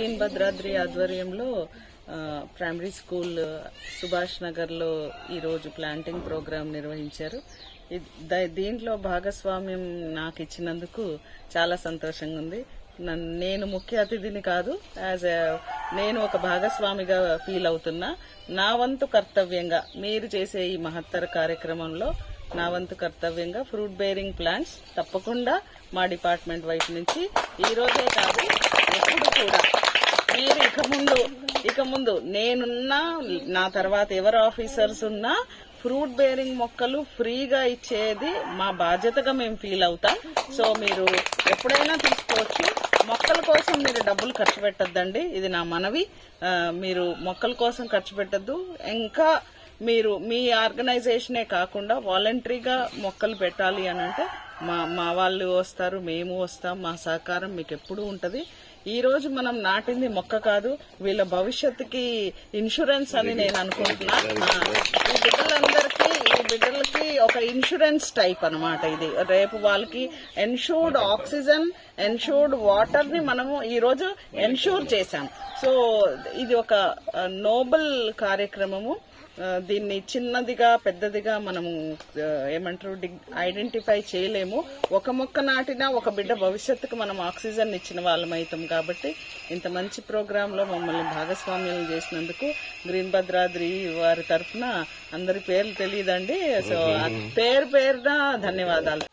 green Bhadradri ఆధ్వర్యంలో ఆ, primary school Subhash Nagar లో ఈ రోజు ప్లాంటింగ్ ప్రోగ్రాం నిర్వహించారు ఇ- ద- దీంట్లో భాగస్వామ్యం నాకు ఇచ్చినందుకు చాలా సంతోషంగా ఉంది నన్ను- నేను ముఖ్య అతిథిని కాదు యాజ్ నేను ఒక భాగస్వామిగా ఫీల్ అవుతున్నా నా వంతు కర్తవ్యంగా మీరు చేసే ఈ మహత్తర కార్యక్రమంలో నా వంతు కర్తవ్యంగా ఫ్రూట్ బేరింగ్ ప్లాంట్స్ తప్పకుండా మా డిపార్ట్మెంట్ వైపు నుంచి ఈ రోజే కాదు ఎప్పుడు కూడా మీరు ఇక ముందు ఇక ముందు నేనున్నా నా తర్వాత ఎవరు ఆఫీసర్స్ ఉన్నా ఫ్రూట్ బేరింగ్ మొక్కలు ఫ్రీగా ఇచ్చేది మా బాధ్యతగా మేము ఫీల్ అవుతాం సో మీరు ఎప్పుడైనా తీసుకోవచ్చు మొక్కల కోసం మీరు డబ్బులు ఖర్చు పెట్టద్దండి ఇది నా మనవి ఆ, మీరు మొక్కల కోసం ఖర్చు పెట్టద్దు ఇంకా మీరు మీ ఆర్గనైజేషనే కాకుండా వాలంటరీగా మొక్కలు పెట్టాలి అని అంటే మా మా వాళ్ళు వస్తారు మేము వస్తాం మా సహకారం మీకు ఎప్పుడూ ఉంటది ఈ రోజు మనం నాటింది మొక్క కాదు వీళ్ళ భవిష్యత్తుకి ఇన్సూరెన్స్ అని నేను అనుకుంటున్నా ఆ, ఈ బిడ్డలందరికీ ఈ బిడ్డలకి ఒక ఇన్సూరెన్స్ టైప్ అన్నమాట ఇది రేపు వాళ్ళకి ఎన్షూర్డ్ ఆక్సిజన్ ఎన్షూర్డ్ వాటర్ ని మనము ఈ రోజు ఎన్షూర్ చేశాం సో ఇది ఒక నోబెల్ కార్యక్రమము ఆ, దీన్ని చిన్నదిగా పెద్దదిగా మనము ఆ, ఏమంటారు ఐడెంటిఫై చేయలేము ఒక మొక్క నాటినా ఒక బిడ్డ భవిష్యత్తుకు మనం ఆక్సిజన్ ఇచ్చిన వాళ్ళం అవుతాం కాబట్టి ఇంత మంచి ప్రోగ్రామ్ లో మమ్మల్ని భాగస్వామ్యం చేసినందుకు గ్రీన్ భద్రాద్రి వారి తరఫున అందరి పేర్లు తెలియదండి సో ఆ పేరు పేరున ధన్యవాదాలు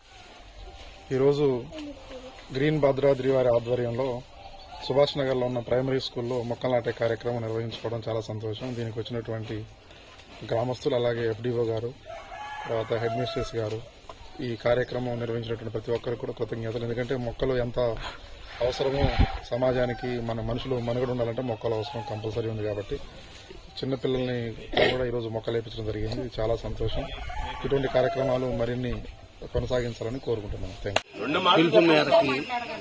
ఈరోజు గ్రీన్ భద్రాద్రి వారి ఆధ్వర్యంలో సుభాష్ నగర్లో ఉన్న ప్రైమరీ స్కూల్లో మొక్కలు నాటే కార్యక్రమం నిర్వహించుకోవడం చాలా సంతోషం దీనికి వచ్చినటువంటి గ్రామస్తులు అలాగే ఎఫ్డీఓ గారు తర్వాత హెడ్ మిస్ట్రెస్ గారు ఈ కార్యక్రమం నిర్వహించినటువంటి ప్రతి ఒక్కరికి కూడా కృతజ్ఞతలు ఎందుకంటే మొక్కలు ఎంత అవసరమో సమాజానికి మన మనుషులు మనుగడ ఉండాలంటే మొక్కలు అవసరం కంపల్సరీ ఉంది కాబట్టి చిన్నపిల్లల్ని కూడా ఈరోజు మొక్కలు వేయించడం జరిగింది ఇది చాలా సంతోషం ఇటువంటి కార్యక్రమాలు మరిన్ని కొనసాగించాలని కోరుకుంటున్నాను థ్యాంక్ యూ పిలుపు మేరకి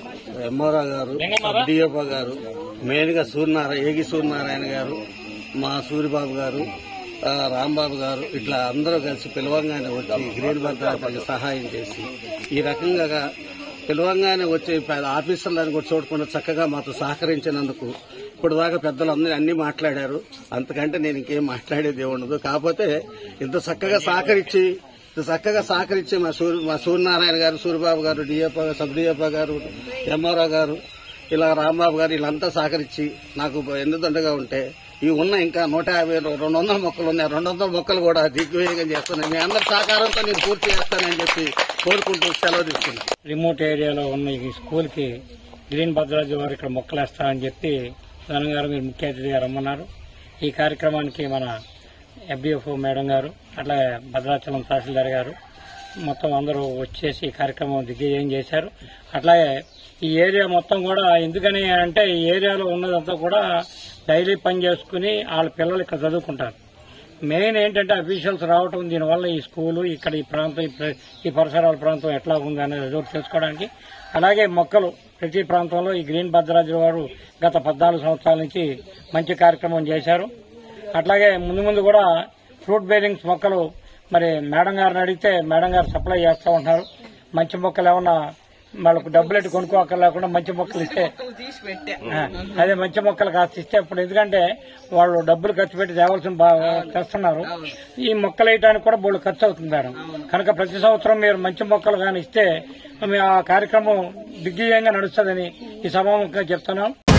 ఎంఆర్ఆ గారు డిఎఫ్ఓ గారు మెయిన్ గా సూర్యనారాయణ ఏగి సూర్యనారాయణ గారు మా సూర్యబాబు గారు ఆ, రాంబాబు గారు ఇట్లా అందరూ కలిసి పిలవంగానే వచ్చి గ్రీన్ భద్రాద్రికి సహాయం చేసి ఈ రకంగా పిలవంగానే వచ్చి పెద్ద ఆఫీసర్లను కూడా చూడకుండా చక్కగా మాతో సహకరించినందుకు ఇప్పుడు దాకా పెద్దలు అందరూ అన్ని మాట్లాడారు అంతకంటే నేను ఇంకేం మాట్లాడేది ఏమి ఉండదు కాకపోతే ఇంత చక్కగా సహకరించి ఇంత చక్కగా సహకరించి మా సూర్య మా సూర్యనారాయణ గారు సూర్యబాబు గారు డిఎఫ్ఓ సబ్ డిఎఫ్ఓ గారు ఎంఆర్ఓ గారు ఇలా రాంబాబు గారు వీళ్ళంతా సహకరించి నాకు ఎన్నుదండగా ఉంటే ఇవి ఉన్న ఇంకా నూట యాభై రెండు వందల మొక్కలు ఉన్నాయి రెండు వందల మొక్కలు కూడా దిగ్విజయంగా చేస్తున్నాయి మీ అందరి సహకారంతో నేను పూర్తి చేస్తానని చెప్పి కోరుకుంటూ సెలవు తీసుకున్నాను రిమోట్ ఏరియాలో ఉన్న ఈ స్కూల్ కి గ్రీన్ భద్రాద్రి వారు ఇక్కడ మొక్కలు వేస్తారని చెప్పి ధనం గారు మీరు ముఖ్య అతిథిగా రమ్మన్నారు ఈ కార్యక్రమానికి మన ఎఫ్డిఎఫ్ఓ మేడం గారు అట్లాగే భద్రాచలం తహసీల్దార్ గారు మొత్తం అందరూ వచ్చేసి ఈ కార్యక్రమం దిగ్విజయం చేశారు అట్లాగే ఈ ఏరియా మొత్తం కూడా ఎందుకని అంటే ఈ ఏరియాలో ఉన్నదంతా కూడా డైలీ పని చేసుకుని వాళ్ళ పిల్లలు ఇక్కడ చదువుకుంటారు మెయిన్ ఏంటంటే అఫీషియల్స్ రావటం దీనివల్ల ఈ స్కూలు ఇక్కడ ఈ ప్రాంతం ఈ ప్ర- ఈ పరిసరాల ప్రాంతం ఎట్లా ఉంది అనేది రిజల్ట్ తెలుసుకోవడానికి అలాగే మొక్కలు ప్రతి ప్రాంతంలో ఈ గ్రీన్ భద్రాద్రి వారు గత పద్నాలుగు సంవత్సరాల నుంచి మంచి కార్యక్రమం చేశారు అట్లాగే ముందు ముందు కూడా ఫ్రూట్ బేరింగ్స్ మొక్కలు మరి మేడం గారిని అడిగితే మేడం గారు సప్లై చేస్తూ ఉంటారు మంచి మొక్కలు ఏమన్నా వాళ్ళకు డబ్బులు ఎట్టి కొనుక్కోక్కర్లేకుండా మంచి మొక్కలు ఇస్తే తీసి పెట్టా ఆ, అదే మంచి మొక్కలు కాస్త ఇస్తే ఇప్పుడు ఎందుకంటే వాళ్ళు డబ్బులు ఖర్చు పెట్టి తేవాల్సిన బాగా తెస్తున్నారు ఈ మొక్కలు వేయడానికి కూడా బోళ్ళు ఖర్చు అవుతుంది మేడం కనుక ప్రతి సంవత్సరం మీరు మంచి మొక్కలు కానీ ఇస్తే మీ ఆ కార్యక్రమం దిగ్విజయంగా నడుస్తుందని ఈ సభాముఖంగా చెప్తున్నాం